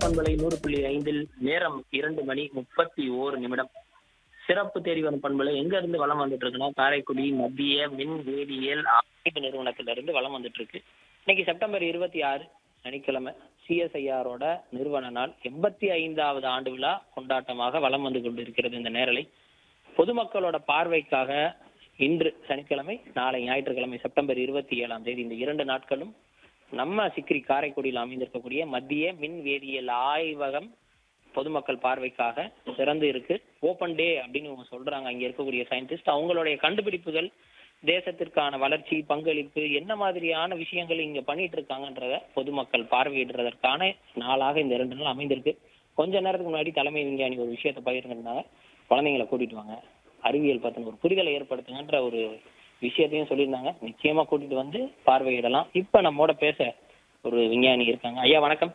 பண்பலை நூறு புள்ளி ஐந்தில் நேரம் இரண்டு மணி முப்பத்தி ஓரு நிமிடம் சிறப்பு தேடி வரும் பண்பலை எங்க இருந்து வளம் வந்துட்டு இருக்குன்னா காரைக்குடி மத்திய மின் வேதியியல் ஆய்வு நிறுவனத்துல இருந்து வளம் வந்துட்டு இருக்கு இன்னைக்கு செப்டம்பர் இருபத்தி ஆறு சனிக்கிழமை சிஎஸ்ஐஆரோட நிறுவன நாள் எண்பத்தி ஐந்தாவது ஆண்டு விழா கொண்டாட்டமாக வலம் வந்து கொண்டிருக்கிறது இந்த நேரலை பொதுமக்களோட பார்வைக்காக இன்று சனிக்கிழமை நாளை ஞாயிற்றுக்கிழமை செப்டம்பர் இருபத்தி ஏழாம் தேதி இந்த இரண்டு நாட்களும் நம்ம சிக்ரி காரைக்குடியில் அமைந்திருக்கக்கூடிய மத்திய மின் வேதியியல் ஆய்வகம் பொதுமக்கள் பார்வைக்காக திறந்து இருக்கு ஓப்பன் டே அப்படின்னு இவங்க சொல்றாங்க அங்க இருக்கக்கூடிய சயின்டிஸ்ட் அவங்களுடைய கண்டுபிடிப்புகள் தேசத்திற்கான வளர்ச்சி பங்களிப்பு என்ன மாதிரியான விஷயங்கள் இங்க பண்ணிட்டு இருக்காங்கன்றத பொதுமக்கள் பார்வையிடுறதற்கான நாளாக இந்த இரண்டு நாள் அமைந்திருக்கு கொஞ்ச நேரத்துக்கு முன்னாடி தலைமை விஞ்ஞானி ஒரு விஷயத்தை பகிர்ந்திருந்தாங்க குழந்தைங்களை கூட்டிட்டு வாங்க அறிவியல் பத்தின ஒரு புரிதலை ஏற்படுத்துங்கன்ற ஒரு விஷயத்தையும் சொல்லியிருந்தாங்க நிச்சயமா கூட்டிட்டு வந்து பார்வையிடலாம் இப்ப நம்மோட பேச ஒரு விஞ்ஞானி இருக்காங்க ஐயா வணக்கம்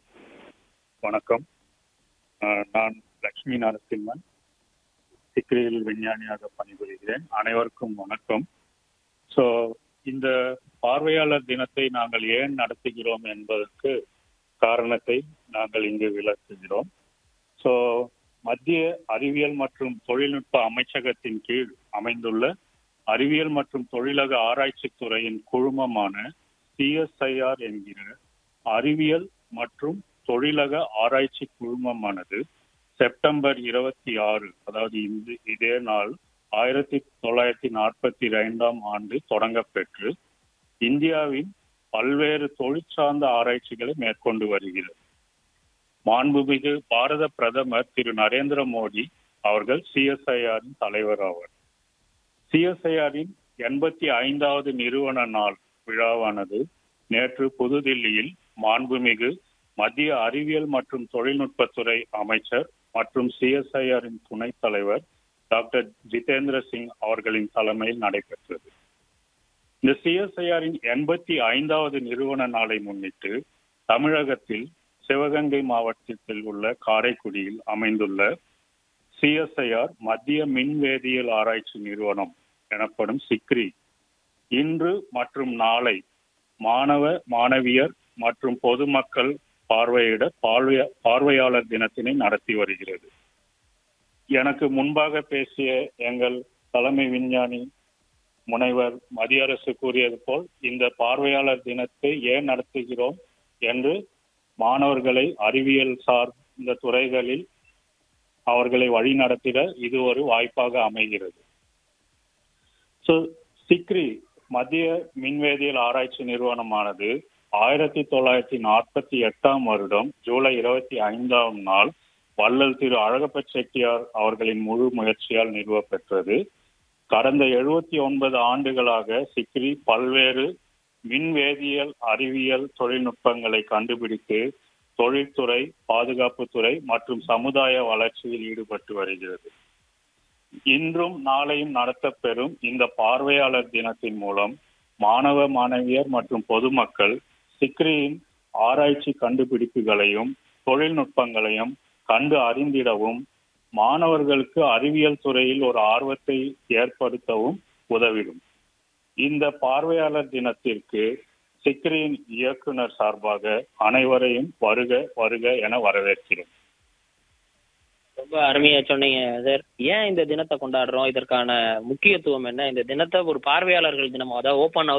வணக்கம் அஹ் நான் லக்ஷ்மி நரசிம்மன் சிக்கிரியில் விஞ்ஞானியாக பணிபுரிகிறேன் அனைவருக்கும் வணக்கம் ஸோ இந்த பார்வையாளர் தினத்தை நாங்கள் ஏன் நடத்துகிறோம் என்பதற்கு காரணத்தை நாங்கள் இங்கு விளக்குகிறோம் ஸோ மத்திய அறிவியல் மற்றும் தொழில்நுட்ப அமைச்சகத்தின் கீழ் அமைந்துள்ள அறிவியல் மற்றும் தொழிலக ஆராய்ச்சித் துறையின் குழுமமான சிஎஸ்ஐஆர் என்கிற அறிவியல் மற்றும் தொழிலக ஆராய்ச்சி குழுமமானது செப்டம்பர் இருபத்தி ஆறு அதாவது இந்த இதே நாள் ஆயிரத்தி தொள்ளாயிரத்தி நாற்பத்தி ஐந்தாம் ஆண்டு தொடங்கப்பெற்று இந்தியாவின் பல்வேறு தொழிற்சார்ந்த ஆராய்ச்சிகளை மேற்கொண்டு வருகிறது மாண்புமிகு பாரத பிரதமர் திரு நரேந்திர மோடி அவர்கள் சிஎஸ்ஐஆரின் தலைவர் ஆவார் சிஎஸ்ஐஆரின் எண்பத்தி ஐந்தாவது நிறுவன நாள் விழாவானது நேற்று புதுதில்லியில் மாண்புமிகு மத்திய அறிவியல் மற்றும் தொழில்நுட்பத்துறை அமைச்சர் மற்றும் சிஎஸ்ஐஆரின் துணைத் தலைவர் டாக்டர் ஜிதேந்திர சிங் அவர்களின் தலைமையில் நடைபெற்றது இந்த சிஎஸ்ஐஆரின் எண்பத்தி ஐந்தாவது நிறுவன நாளை முன்னிட்டு தமிழகத்தில் சிவகங்கை மாவட்டத்தில் உள்ள காரைக்குடியில் அமைந்துள்ள சிஎஸ்ஐஆர் மத்திய மின்வேதியியல் ஆராய்ச்சி நிறுவனம் எனப்படும் சிக்ரி இன்று மற்றும் நாளை மாணவ மாணவியர் மற்றும் பொதுமக்கள் பார்வையிட பார்வைய பார்வையாளர் தினத்தினை நடத்தி வருகிறது எனக்கு முன்பாக பேசிய எங்கள் தலைமை விஞ்ஞானி முனைவர் மத்திய அரசு கூறியது போல் இந்த பார்வையாளர் தினத்தை ஏன் நடத்துகிறோம் என்று மாணவர்களை அறிவியல் சார்ந்த துறைகளில் அவர்களை வழிநடத்திட இது ஒரு வாய்ப்பாக அமைகிறது ஸோ சிக்ரி மத்திய மின்வேதியியல் ஆராய்ச்சி நிறுவனமானது ஆயிரத்தி தொள்ளாயிரத்தி நாற்பத்தி எட்டாம் வருடம் ஜூலை இருபத்தி ஐந்தாம் நாள் வள்ளல் திரு அழகப்ப செட்டியார் அவர்களின் முழு முயற்சியால் நிறுவப்பெற்றது கடந்த எழுபத்தி ஒன்பது ஆண்டுகளாக சிக்ரி பல்வேறு மின்வேதியியல் அறிவியல் தொழில்நுட்பங்களை கண்டுபிடித்து தொழில்துறை பாதுகாப்புத்துறை மற்றும் சமுதாய வளர்ச்சியில் ஈடுபட்டு வருகிறது இன்றும் நாளையும் நடத்தப்பெறும் இந்த பார்வையாளர் தினத்தின் மூலம் மாணவ மாணவியர் மற்றும் பொதுமக்கள் சிக்ரியின் ஆராய்ச்சி கண்டுபிடிப்புகளையும் தொழில்நுட்பங்களையும் கண்டு அறிந்திடவும் மாணவர்களுக்கு அறிவியல் துறையில் ஒரு ஆர்வத்தை ஏற்படுத்தவும் உதவிடும் இந்த பார்வையாளர் தினத்திற்கு சிக்ரியின் இயக்குனர் சார்பாக அனைவரையும் வருக வருக என வரவேற்கிறோம் ரொம்ப அருமையா சொன்னீங்க சார் ஏன் இந்த தினத்தை கொண்டாடுறோம் இதற்கான முக்கியத்துவம் என்ன இந்த தினத்தை ஒரு பார்வையாளர்கள் தினம் அதாவது ஓப்பன்